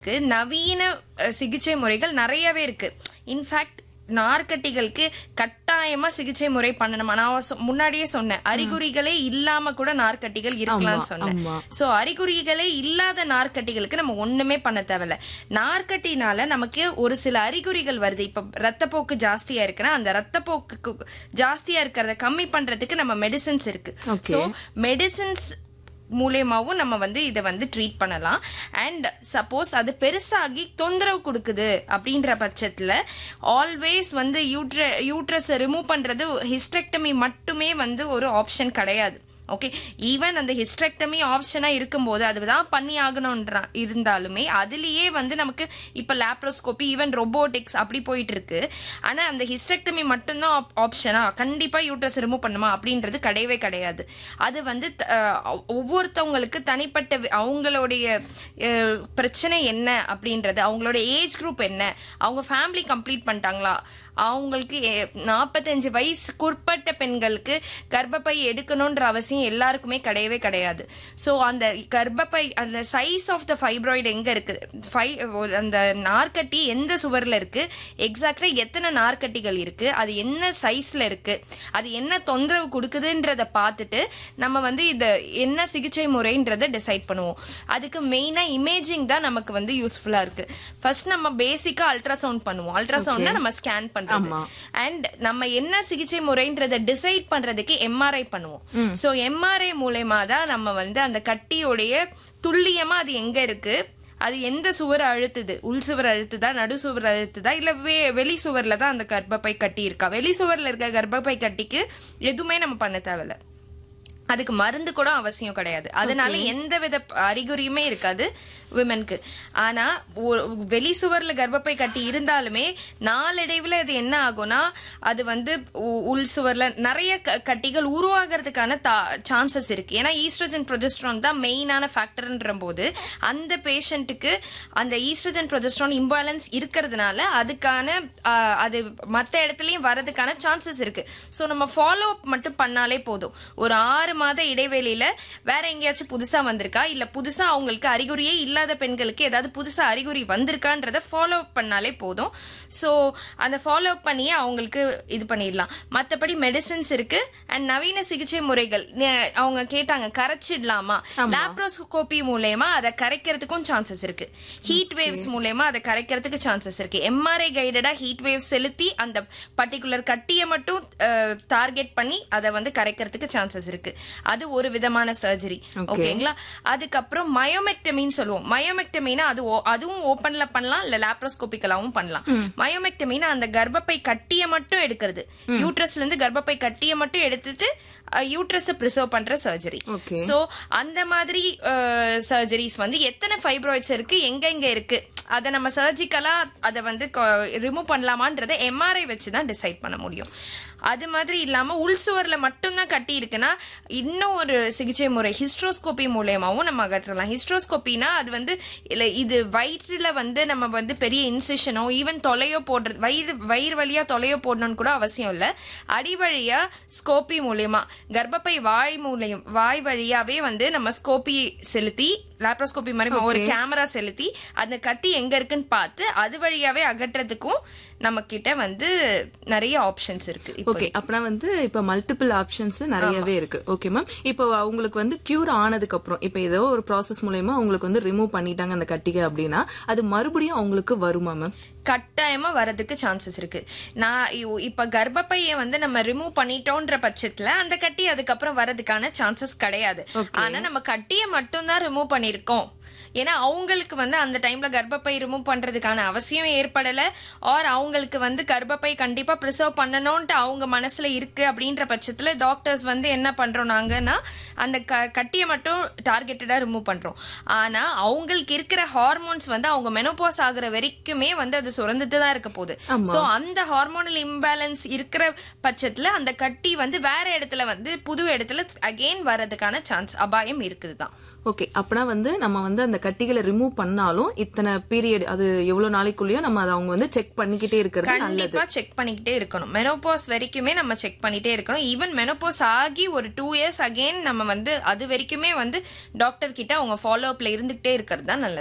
இருக்கு. நவீன அஹ், சிகிச்சை முறைகள் நிறையவே இருக்கு இன்ஃபேக்ட் நார்க்கட்டிகளுக்கு கட்டாயமா சிகிச்சை முறை பண்ணணுமா நான் சொ- முன்னாடியே சொன்னேன் அறிகுறிகளே இல்லாம கூட நார்க்கட்டிகள் இருக்கலாம்னு சொன்னேன் ஆமா. சோ அறிகுறிகளே இல்லாத நார்க்கட்டிகளுக்கு நம்ம ஒண்ணுமே பண்ண தேவையில்ல நார்க்கட்டினால நமக்கு ஒரு சில அறிகுறிகள் வருது இப்ப ரத்தப்போக்கு ஜாஸ்தியா இருக்குன்னா அந்த ரத்தப்போக்கு ஜாஸ்தியா இருக்கிறத கம்மி பண்றதுக்கு நம்ம மெடிசின்ஸ் இருக்கு Okay. சோ மெடிசின்ஸ் மூலியமாவும் நம்ம வந்து இதை வந்து ட்ரீட் பண்ணலாம் அண்ட் சப்போஸ் அது பெருசாகி தொந்தரவு கொடுக்குது அப்படின்ற பட்சத்துல ஆல்வேஸ் வந்து யூட்ர யூட்ரஸை ரிமூவ் பண்றது ஹிஸ்டெக்டமி மட்டுமே வந்து ஒரு ஆப்ஷன் கிடையாது ஓகே ஈவன் அந்த ஹிஸ்டெக்டமி ஆப்ஷனா இருக்கும்போது அதுதான் பண்ணி ஆகணும்ன்ற இருந்தாலுமே அதுலயே வந்து நமக்கு இப்ப லேப்ரோஸ்கோபி ஈவன் ரொபோட்டிக்ஸ் அப்படி போயிட்டு இருக்கு ஆனா அந்த ஹிஸ்டெக்டமி மட்டும்தான் ஆப்ஷனா கண்டிப்பா யூட்ரஸ் ரிமூவ் பண்ணுமா அப்படின்றது கிடையவே கிடையாது அது வந்து த- அஹ் ஒவ்வொருத்தவங்களுக்கு தனிப்பட்ட வி- அவங்களுடைய அஹ், பிரச்சனை என்ன அப்படின்றது அவங்களோட ஏஜ் குரூப் என்ன அவங்க ஃபேமிலி கம்ப்ளீட் பண்ணிட்டாங்களா அவங்களுக்கு எ- நாற்பத்தஞ்சு வயசுக்குட்பட்ட பெண்களுக்கு கர்ப்பப்பை எடுக்கணுன்ற அவசியம் எல்லாருக்குமே கிடையவே கிடையாது ஸோ அந்த கர்ப்பப்பை அந்த சைஸ் ஆஃப் த ஃபைப்ராய்டு எங்க இருக்கு ஃபை- ஒரு அந்த நார்க்கட்டி எந்த சுவர்ல இருக்கு எக்ஸாக்டா எத்தனை நார்க்கட்டிகள் இருக்கு அது என்ன சைஸ்ல இருக்கு அது என்ன தொந்தரவு கொடுக்குதுன்றத பார்த்துட்டு நம்ம வந்து இத என்ன சிகிச்சை முறைன்றத டிசைட் பண்ணுவோம் அதுக்கு மெயினா இமேஜிங் தான் நமக்கு வந்து யூஸ்ஃபுல்லா இருக்கு ஃபர்ஸ்ட் நம்ம பேசிக்கா அல்ட்ராசவுண்ட் பண்ணுவோம் அல்ட்ராசவுண்ட்னா நம்ம ஸ்கேன் பண்றது ஆமா. அண்ட் நம்ம என்ன சிகிச்சை முறைன்றத டிசைட் பண்றதுக்கு எம்ஆர்ஐ பண்ணுவோம் சோ எம்ஆர்ஐ மூலயமா தான் நம்ம வந்து அந்த கட்டியோடைய துல்லியமா அது எங்க இருக்கு அது எந்த சுவர் அழுத்துது உள் சுவர் அழுத்துதா நடு சுவர் அழுத்துதா இல்ல வெ- வெளி சுவர்ல தான் அந்த கர்ப்பப்பை கட்டி இருக்கா வெளி சுவர்ல இருக்க கர்ப்பப்பை கட்டிக்கு எதுவுமே நம்ம பண்ண தேவையில்ல அதுக்கு மருந்து கூட அவசியம் கிடையாது அதனால எந்த வித அறிகுறியுமே இருக்காது விமனுக்கு ஆனா ஒ- வெளி சுவர்ல கர்ப்பப்பை கட்டி இருந்தாலுமே நாளடைவுல அது என்ன ஆகும்னா அது வந்து உ- உள் சுவர்ல நிறைய க- கட்டிகள் உருவாகிறதுக்கான சான்சஸ் இருக்கு ஏன்னா ஈஸ்ட்ரஜன் ப்ரொஜெஸ்ட்ரான் தான் மெயினான ஃபேக்டர்ன்ற போது அந்த பேஷண்ட்டுக்கு அந்த ஈஸ்ட்ரஜன் ப்ரொஜெஸ்ட்ரான் இம்பேலன்ஸ் இருக்கிறதுனால அதுக்கான ஆ, அது மற்ற இடத்துலயும் வரதுக்கான சான்சஸ் இருக்கு ஸோ நம்ம ஃபாலோ அப் மட்டும் பண்ணாலே போதும் ஒரு ஆறு மாத இடைவெளியில வேற எங்கேயாச்சும் புதுசா வந்திருக்கா இல்ல புதுசா அவங்களுக்கு அறிகுறியே இல்லாத பெண்களுக்கு ஏதாவது புதுசா அறிகுறி வந்திருக்கான்றத ஃபாலோ அப் பண்ணாலே போதும் ஸோ அந்த ஃபாலோ அப் பண்ணியே அவங்களுக்கு இது பண்ணிடலாம் மற்றபடி மெடிசின்ஸ் இருக்கு அண்ட் நவீன சிகிச்சை முறைகள் நே- அவங்க கேட்டாங்க கரைச்சிடலாமா லாப்ரோஸ்கோபி மூலயமா அதை கரைக்கிறதுக்கும் சான்சஸ் இருக்கு ஹீட் வேவ்ஸ் மூலயமா அதை கரைக்கிறதுக்கு சான்சஸ் இருக்கு எம்ஆர்ஐ கைடடா ஹீட் வேவ் செலுத்தி அந்த பர்டிகுலர் கட்டியை மட்டும் டார்கெட் பண்ணி அதை வந்து கரைக்கிறதுக்கு சான்சஸ் இருக்கு அது ஒரு விதமான சர்ஜரி ஓகேங்களா அதுக்கப்புறம் மயோமெக்டமின்னு சொல்லுவோம் மயோமெக்டமினா அது ஓ- அதுவும் ஓப்பன்ல பண்ணலாம் இல்ல லாப்ரோஸ்கோபிக்கலாவும் பண்ணலாம் மயோமெக்டமினா அந்த கர்ப்பப்பை கட்டியை மட்டும் எடுக்கிறது யூட்ரஸ்ல இருந்து கர்ப்பப்பை கட்டியை மட்டும் எடுத்துட்டு யூட்ரஸை ப்ரிசர்வ் பண்ற சர்ஜரி Okay. சோ அந்த மாதிரி சர்ஜரிஸ் வந்து எத்தனை ஃபைப்ராய்ட்ஸ் இருக்கு எங்க எங்க இருக்கு அதை நம்ம சர்ஜிக்கலா அதை வந்து ரிமூவ் பண்ணலாமான்றதை எம்ஆர்ஐ வச்சு தான் டிசைட் பண்ண முடியும் அது மாதிரி இல்லாம உள் சுவர்ல மட்டும்தான் கட்டி இருக்குன்னா இன்னும் ஒரு சிகிச்சை முறை ஹிஸ்ட்ரோஸ்கோபி மூலியமாவும் நம்ம அகற்றலாம் ஹிஸ்ட்ரோஸ்கோபினா அது வந்து இல்ல இது வயிற்றுல வந்து நம்ம வந்து பெரிய இன்சிஷனோ ஈவன் தொலையோ போடுறது வயிறு வயிறு வழியா தொலையோ போடணும்னு கூட அவசியம் இல்ல அடி வழியா ஸ்கோபி மூலியமா கர்ப்பப்பை வாய் மூலியம் வாய் வழியாவே வந்து நம்ம ஸ்கோபி செலுத்தி லாப்ரோஸ்கோபி மாதிரி ஒரு கேமரா செலுத்தி அந்த கட்டி எங்க இருக்குன்னு பார்த்து அது வழியாவே அகற்றதுக்கும் நம்ம கிட்ட வந்து நிறைய ஆப்ஷன்ஸ் இருக்கு இப்போ ஓகே அப்பனா வந்து இப்ப மல்டிபிள் ஆப்ஷன்ஸ் நிறையவே இருக்கு ஓகே மேம் இப்போ அவங்களுக்கு வந்து கியூர் ஆனதுக்கு அப்புறம் இப்ப ஏதோ ஒரு ப்ராசஸ் மூலயமா அவங்களுக்கு வந்து ரிமூவ் பண்ணிட்டாங்க அந்த கட்டிகை அப்படின்னா அது மறுபடியும் அவங்களுக்கு வருமா மேம் கட்டாயமா வரதுக்கு சான்சஸ் இருக்கு நான் இ- இப்ப கர்ப்பப்பையை வந்து நம்ம ரிமூவ் பண்ணிட்டோன்ற பட்சத்துல அந்த கட்டி அதுக்கப்புறம் வரதுக்கான சான்சஸ் கிடையாது ஆனா நம்ம கட்டியை மட்டும் தான் ரிமூவ் பண்ணிருக்கோம் ஏன்னா அவங்களுக்கு வந்து அந்த டைம்ல கர்ப்பப்பை ரிமூவ் பண்றதுக்கான அவசியம் ஏற்படல ஆர் அவங்களுக்கு வந்து கர்ப்பப்பை கண்டிப்பா ப்ரிசர்வ் பண்ணணும்ட்டு அவங்க மனசுல இருக்கு அப்படின்ற பட்சத்துல டாக்டர்ஸ் வந்து என்ன பண்றோம் நாங்கன்னா அந்த க- கட்டியை மட்டும் டார்கெட்டடா ரிமூவ் பண்றோம் ஆனா அவங்களுக்கு இருக்கிற ஹார்மோன்ஸ் வந்து அவங்க மெனோபாஸ் ஆகுற வரைக்குமே வந்து அது சுரந்துட்டு தான் இருக்க போகுது சோ அந்த ஹார்மோனல் இம்பேலன்ஸ் இருக்கிற பட்சத்துல அந்த கட்டி வந்து வேற இடத்துல வந்து புது இடத்துல அகெயின் வர்றதுக்கான சான்ஸ் அபாயம் இருக்குதுதான் ஓகே அப்பனா வந்து நம்ம வந்து அந்த கட்டிகளை ரிமூவ் பண்ணாலும் இத்தனை பீரியட் அது எவ்வளவு நாளைக்குள்ளேயோ நம்ம அதை அவங்க வந்து செக் பண்ணிக்கிட்டே இருக்கிறது நல்லது கண்டிப்பா செக் பண்ணிக்கிட்டே இருக்கணும் மெனோபாஸ் வரைக்குமே நம்ம செக் பண்ணிட்டே இருக்கணும் ஈவன் மெனோபாஸ் ஆகி ஒரு டூ இயர்ஸ் அகைன் நம்ம வந்து அது வரைக்குமே வந்து டாக்டர் கிட்ட அவங்க ஃபாலோ அப்ல இருந்துகிட்டே இருக்கிறது தான் நல்லது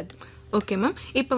ஓகே மேம் இப்ப